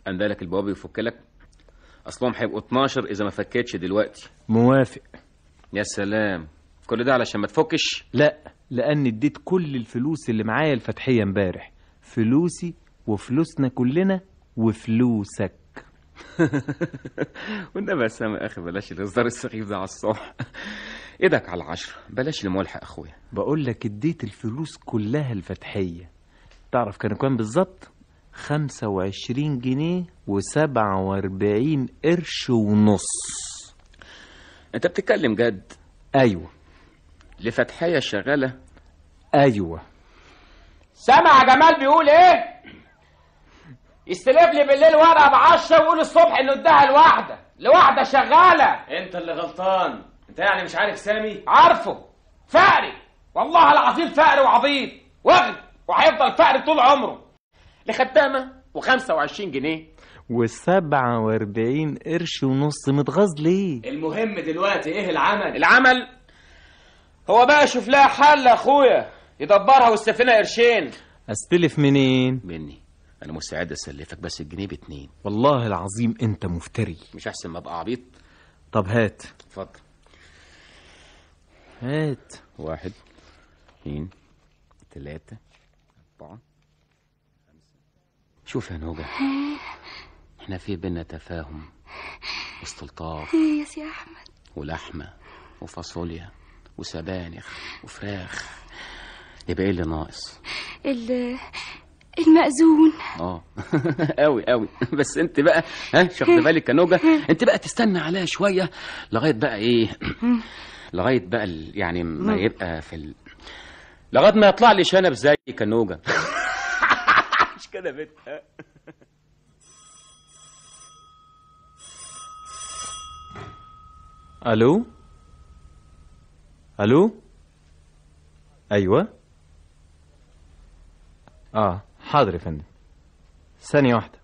عندك البوابه يفك لك اصلهم هيبقوا 12 اذا ما فكتش دلوقتي موافق يا سلام كل ده علشان ما تفكش لا لان اديت كل الفلوس اللي معايا الفتحيه امبارح فلوسي وفلوسنا كلنا وفلوسك والنبي يا سامي يا اخي بلاش الاصدار السخيف ده على الصبح ايدك على العشرة بلاش الملحق اخويا بقول لك اديت الفلوس كلها الفتحيه تعرف كانوا كام بالظبط خمسة وعشرين جنيه وسبعة واربعين قرش ونص انت بتتكلم جد ايوه لفتحية شغالة ايوه سامع يا جمال بيقول ايه يستلف لي بالليل ورقه بعشرة ويقول الصبح انه اداها لواحده لواحده شغاله انت اللي غلطان انت يعني مش عارف سامي عارفه فقري والله العظيم فقري وعبيط واغد وهيفضل فقري طول عمره لخدامه و25 جنيه وسبعة واربعين قرش ونص متغاظ ليه المهم دلوقتي ايه العمل العمل هو بقى شوف لها حل يا اخويا يدبرها والسفينه قرشين استلف منين مني انا مستعد اسلفك بس الجنيه باتنين والله العظيم انت مفتري مش احسن ما ابقى عبيط طب هات اتفضل هات واحد اثنين ثلاثة أربعة خمسة شوف يا نوجة احنا في بينا تفاهم واستلطاف ايه يا سي احمد ولحمة وفاصوليا وسبانخ وفراخ يبقى ايه اللي ناقص ال المأذون اه قوي قوي بس انت بقى ها مش واخده بالك يا نوجة انت بقى تستنى عليها شويه لغايه بقى ايه لغايه بقى ال- يعني ما يبقى في ال... لغايه ما يطلع لي شنب زيك يا نوجة مش كده يا بنت ها؟ الو الو ايوه اه حاضر يا فندم ثانية واحدة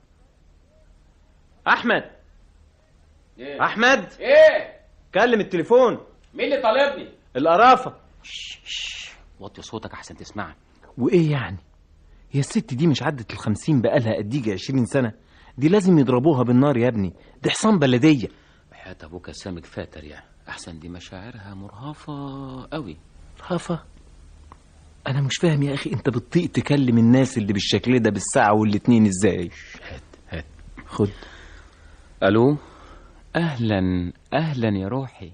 احمد ايه احمد ايه كلم التليفون مين اللي طالبني القرافة وطي صوتك احسن تسمعني وايه يعني هي الست دي مش عدت الخمسين بقالها قديجة عشرين سنة دي لازم يضربوها بالنار يا ابني دي حصان بلدية حياة ابوك يا سامي كفايه تريقة احسن دي مشاعرها مرهفه قوي خافة انا مش فاهم يا اخي انت بتطيق تكلم الناس اللي بالشكل ده بالساعة والاتنين ازاي هات هات خد الو اهلا اهلا يا روحي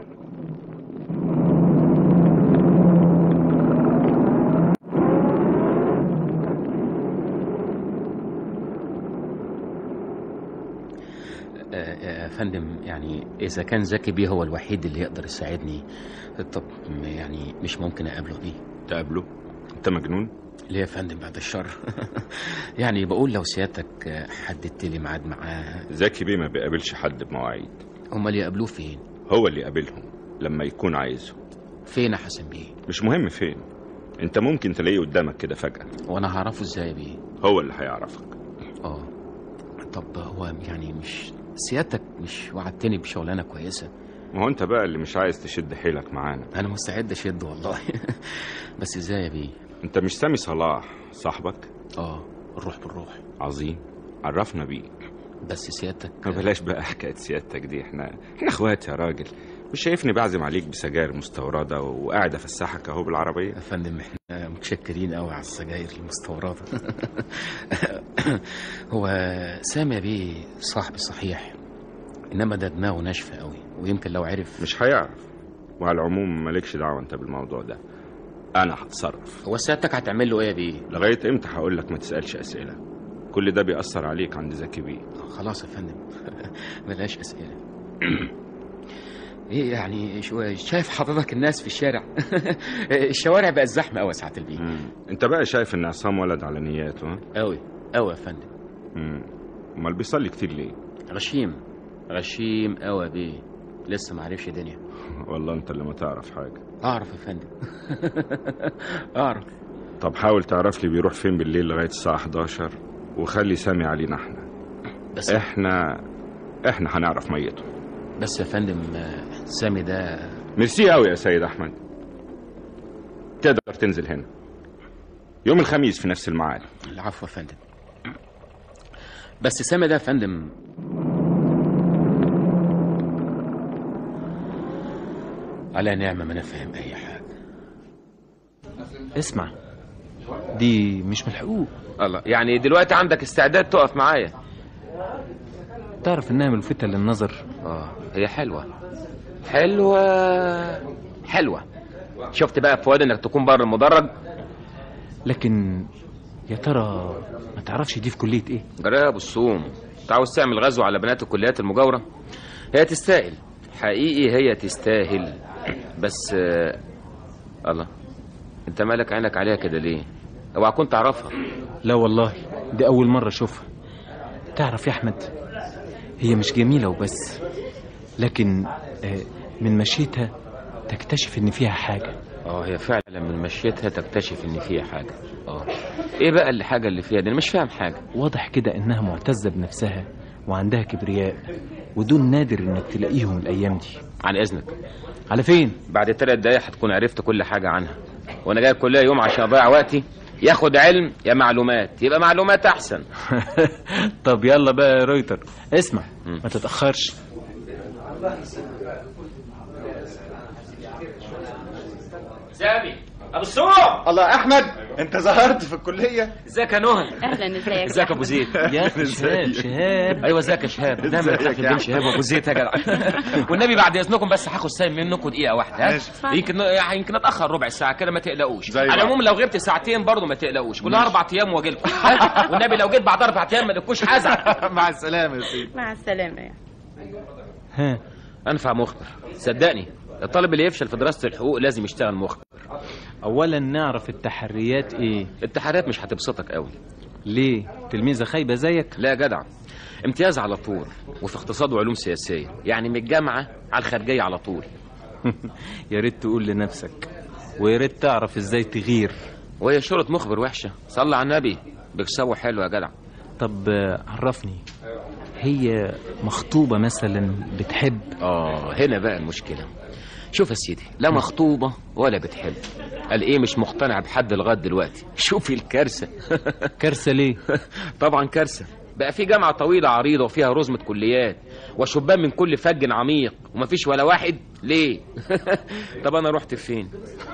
آه، آه، يا فندم يعني اذا كان زكي بيه هو الوحيد اللي يقدر يساعدني طب يعني مش ممكن اقابله بيه تقابله انت مجنون ليه يا فندم بعد الشر يعني بقول لو سيادتك آه، حددت لي ميعاد معاه زكي بيه ما بيقابلش حد بمواعيد امال يقابلوه فين هو اللي يقابلهم لما يكون عايزه فين يا حسن بيه مش مهم فين انت ممكن تلاقيه قدامك كده فجأة وانا هعرفه ازاي بيه هو اللي هيعرفك اه طب هو يعني مش سيادتك مش وعدتني بشغلانه كويسه ما هو انت بقى اللي مش عايز تشد حيلك معانا انا مستعد اشد والله بس ازاي يا بيه انت مش سامي صلاح صاحبك اه الروح بالروح عظيم عرفنا بيه بس سيادتك ما بلاش بقى حكاية سيادتك دي احنا احنا اخوات يا راجل مش شايفني بعزم عليك بسجاير مستوردة وقاعد افسحك اهو بالعربية يا فندم احنا متشكرين قوي على السجاير المستورده هو سامي بيه صاحبي صحيح انما ده دماغه ناشفه قوي ويمكن لو عرف مش هيعرف وعلى العموم مالكش دعوة انت بالموضوع ده انا هتصرف هو سيادتك هتعمل له ايه يا بيه لغاية امتى هقول لك ما تسألش اسئلة كل ده بيأثر عليك عند زكي بيه خلاص يا فندم بلاش اسئله ايه يعني شو شايف حضرتك الناس في الشارع الشوارع بقت زحمه قوي ساعه البيت مم. انت بقى شايف ان عصام ولد على نياته ها قوي قوي يا فندم مم. امال بيصلي كتير ليه غشيم غشيم قوي يا بيه لسه ما عرفش دنيا والله انت اللي ما تعرف حاجة اعرف يا فندم اعرف طب حاول تعرف لي بيروح فين بالليل لغاية الساعة 11 وخلي سامي علينا احنا بس احنا احنا هنعرف ميته بس يا فندم آه، سامي ده ميرسي قوي يا سيد احمد تقدر تنزل هنا يوم الخميس في نفس الميعاد العفو يا فندم بس سامي ده يا فندم على نعمة ما انا فاهم اي حاجة اسمع دي مش من الحقوق الله يعني دلوقتي عندك استعداد تقف معايا تعرف انها ملفتة للنظر اه هي حلوة حلوة حلوة شفت بقى فؤاد انك تكون بره المدرج لكن يا ترى ما تعرفش دي في كلية ايه جرايه ابو السوم انت عاوز تعمل غزو على بنات الكليات المجاورة هي تستاهل حقيقي هي تستاهل بس آه، الله انت مالك عينك عليها كده ليه اوعى كنت تعرفها لا والله دي اول مرة اشوفها تعرف يا احمد هي مش جميلة وبس لكن آه، من مشيتها تكتشف ان فيها حاجة اه هي فعلا من مشيتها تكتشف ان فيها حاجة اه ايه بقى الحاجة اللي فيها دي انا مش فاهم حاجة واضح كده انها معتزة بنفسها وعندها كبرياء ودول نادر انك تلاقيهم الايام دي عن اذنك على فين بعد ثلاث دقايق هتكون عرفت كل حاجة عنها وانا جاي الكلية يوم عشان اضيع وقتي ياخد علم يا معلومات يبقى معلومات احسن طب يلا بقى يا رويتر اسمع مم. ما تتأخرش سامي ابو السوق الله يا احمد انت ظهرت في الكليه ازيك يا نهى اهلا ازيك ازيك يا ابو زيد يا أخي شهاب شهاب ايوه ازيك يا شهاب دايما ازيك بتحكي يا بين عم؟ شهاب وابو زيد يا جدع والنبي بعد اذنكم بس هاخد سايم منكم دقيقه واحده ها ماشي. يمكن يمكن اتاخر ربع ساعه كده ما تقلقوش زي على بعض. العموم لو غبت ساعتين برضه ما تقلقوش كلها اربع ايام واجي لكم ها؟ والنبي لو جيت بعد اربع ايام ما تكونش هزعل مع السلامه يا سيدي مع السلامه يا ها انفع مخبر صدقني الطالب اللي يفشل في دراسه الحقوق لازم يشتغل مخبر اولا نعرف التحريات ايه التحريات مش هتبسطك قوي ليه تلميذة خايبة زيك لا يا جدع امتياز على طول وفي اقتصاد وعلوم سياسيه يعني من الجامعه على الخارجيه على طول يا ريت تقول لنفسك ويا ريت تعرف ازاي تغير وهي شهرة مخبر وحشه صلى على النبي بيكسبوا حلو يا جدع طب آه، عرفني هي مخطوبة مثلا بتحب اه هنا بقى المشكلة شوف يا سيدي لا مخطوبة ولا بتحب قال ايه مش مقتنع بحد لغاية دلوقتي شوفي الكارثة كارثة ليه طبعا كارثة بقى في جامعة طويلة عريضة وفيها رزمة كليات وشبان من كل فج عميق ومفيش ولا واحد ليه طب انا رحت فين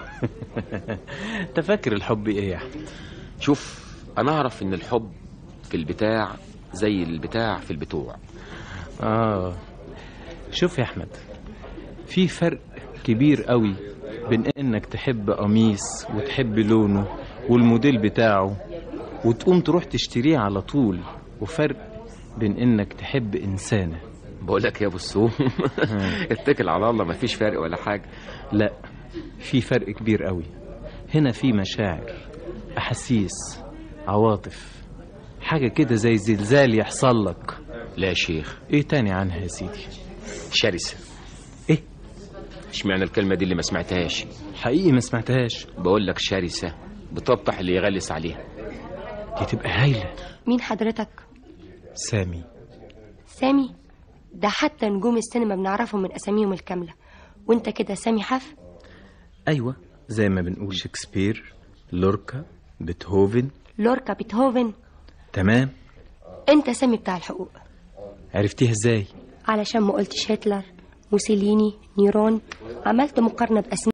انت فاكر الحب ايه يا احمد شوف انا اعرف ان الحب في البتاع زي البتاع في البتوع اه شوف يا احمد في فرق كبير قوي بين انك تحب قميص وتحب لونه والموديل بتاعه وتقوم تروح تشتريه على طول وفرق بين انك تحب انسانه بقول لك يا ابو السوم اتكل على الله مفيش فرق ولا حاجة لا في فرق كبير قوي هنا في مشاعر احاسيس عواطف حاجه كده زي زلزال يحصل لك لا يا شيخ ايه تاني عنها يا سيدي شرسة ايه اشمعنى الكلمة دي اللي ما سمعتهاش حقيقي ما سمعتهاش بقول لك شرسة بتبطح اللي يغلس عليها دي تبقى هايله مين حضرتك؟ سامي سامي؟ ده حتى نجوم السينما بنعرفهم من أساميهم الكاملة وانت كده سامي حف؟ ايوه زي ما بنقول شكسبير لوركا بيتهوفن لوركا بيتهوفن تمام انت سامي بتاع الحقوق عرفتيها ازاي علشان ما قلتش هتلر موسوليني نيرون عملت مقارنة بأسماء